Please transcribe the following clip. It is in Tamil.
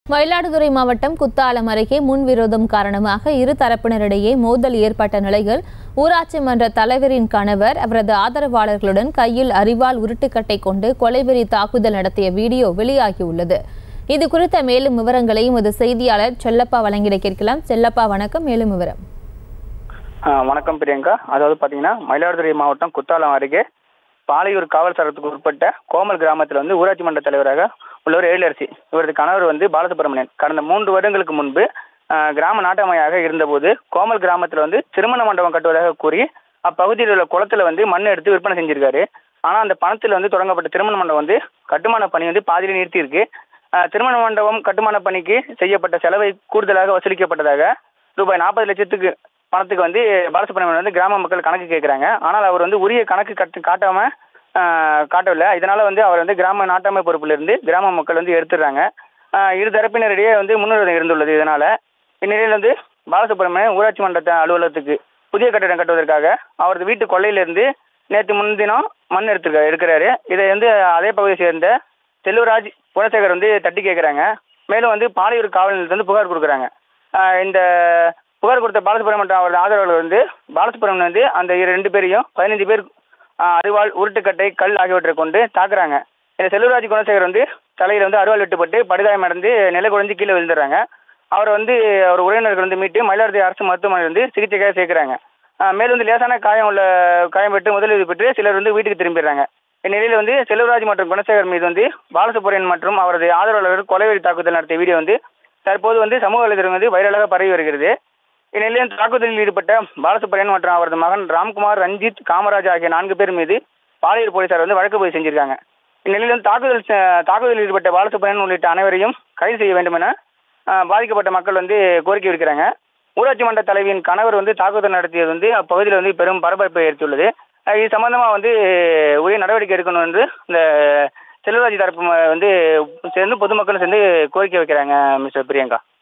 மயிலாடுதுறை மாவட்டம் குத்தாலம் அருகே முன்விரோதம் காரணமாக இரு தரப்பினரிடையே மோதல் ஏற்பட்ட நிலையில் ஊராட்சி மன்ற தலைவரின் கணவர் அவரது ஆதரவாளர்களுடன் கையில் அரிவாள் உருட்டுக்கட்டை கொண்டு கொலைவெறி தாக்குதல் நடத்திய வீடியோ வெளியாகியுள்ளது இது குறித்த மேலும் விவரங்களை எமது செய்தியாளர் செல்லப்பா வழங்கிட கேட்கலாம் செல்லப்பா வணக்கம் மேலும் விவரம் ஆ, வணக்கம் பிரியங்கா அதாவது பார்த்தீங்கன்னா மயிலாடுதுறை மாவட்டம் குத்தாலம் அருகே பாலையூர் காவல் சரகத்துக்கு உட்பட்ட கோமல் கிராமத்தில் வந்து ஊராட்சி மன்ற தலைவராக உள்ளவர் எழிலரசி இவரது கணவர் வந்து பாலசுப்ரமணியன் கடந்த மூன்று வருடங்களுக்கு முன்பு ஆ, கிராம நாட்டமையாக இருந்தபோது கோமல் கிராமத்தில் வந்து திருமண மண்டபம் கட்டுவதாக கூறி அப்பகுதியில் உள்ள குளத்துல வந்து மண் எடுத்து விற்பனை செஞ்சிருக்காரு ஆனால் அந்த பணத்தில் வந்து தொடங்கப்பட்ட திருமண மண்டபம் வந்து கட்டுமான பணி வந்து பாதியில் நிறுத்தியிருக்கு ஆ, திருமண மண்டபம் கட்டுமான பணிக்கு செய்யப்பட்ட செலவை கூடுதலாக வசூலிக்கப்பட்டதாக ரூபாய் நாற்பது லட்சத்துக்கு பணத்துக்கு வந்து பாலசுப்ரமணியன் வந்து கிராம மக்கள் கணக்கு கேட்குறாங்க ஆனால் அவர் வந்து உரிய கணக்கு கட்டு காட்டாம ஆஹ், காட்டவில்லை இதனால வந்து அவர் வந்து கிராம நாட்டாமை பொறுப்பிலிருந்து கிராம மக்கள் வந்து எடுத்துடுறாங்க ஆஹ், இரு தரப்பினரிடையே வந்து முன்னுரிமை இருந்துள்ளது இதனால இந்நிலையில் வந்து பாலசுப்ரமணியன் ஊராட்சி மன்ற த- அலுவலகத்துக்கு புதிய கட்டிடம் கட்டுவதற்காக அவரது வீட்டு கொள்ளையிலிருந்து நேற்று முன்தினம் மண் எடுத்துருக்காரு எடுக்கிறாரு இதை வந்து அதே பகுதியை சேர்ந்த செல்வராஜ் குணசேகர் வந்து தட்டி கேட்குறாங்க மேலும் வந்து பாலையூர் காவல் நிலையத்துல வந்து புகார் கொடுக்குறாங்க ஆஹ் இந்த புகார் கொடுத்த பாலசுப்ரமணியன் அவரது ஆதரவாளர் வந்து பாலசுப்ரமணியன் வந்து அந்த இரு ரெண்டு பேரையும் பதினஞ்சு பேர் ஆஹ் அரிவாள் உருட்டுக்கட்டை கல் ஆகியவற்றை கொண்டு தாக்குறாங்க இந்த செல்வராஜ் குணசேகர் வந்து தலையில் வந்து அரிவாள் வெட்டுப்பட்டு படுகாயம் அடைந்து நிலை குறைஞ்சு கீழே விழுந்துடுறாங்க அவரை வந்து அவர் உறவினர்கள் வந்து மீட்டு மயிலாடுதுறை அரசு மருத்துவமனையில் வந்து சிகிச்சைக்காக சேர்க்குறாங்க ஆஹ் மேலும் வந்து லேசான காயம் உள்ள காயம் பெற்று முதலுதவி பெற்று சிலர் வந்து வீட்டுக்கு திரும்பிடுறாங்க இந்நிலையில் வந்து செல்வராஜ் மற்றும் குணசேகர் மீது வந்து பாலசுப்ரமணியன் மற்றும் அவரது ஆதரவாளர்கள் கொலைவெறி தாக்குதல் நடத்திய வீடியோ வந்து தற்போது வந்து சமூக வலைதளம் வந்து வைரலாக பரவி வருகிறது இந்நிலையில் தாக்குதலில் ஈடுபட்ட பாலசுப்ரமணியன் மற்றும் அவரது மகன் ராம்குமார் ரஞ்சித் காமராஜ் ஆகிய நான்கு பேர் மீது பாலியல் போலீசார் வந்து வழக்கு பதிவு செஞ்சிருக்காங்க இந்நிலையில் வந்து தாக்குதல் செ- தாக்குதலில் ஈடுபட்ட பாலசுப்ரமணியன் உள்ளிட்ட அனைவரையும் கைது செய்ய வேண்டும் என ஆஹ், பாதிக்கப்பட்ட மக்கள் வந்து கோரிக்கை விடுக்கிறாங்க ஊராட்சி மன்ற தலைவியின் கணவர் வந்து தாக்குதல் நடத்தியது வந்து அப்பகுதியில் வந்து பெரும் பரபரப்பை ஏற்பட்டுள்ளது ஆஹ், இது சம்பந்தமாக வந்து உரிய நடவடிக்கை எடுக்கணும் என்று இந்த செல்வராஜ் தரப்பு ம- வந்து சேர்ந்து பொதுமக்களும் சேர்ந்து கோரிக்கை வைக்கிறாங்க மிஸ்டர் பிரியங்கா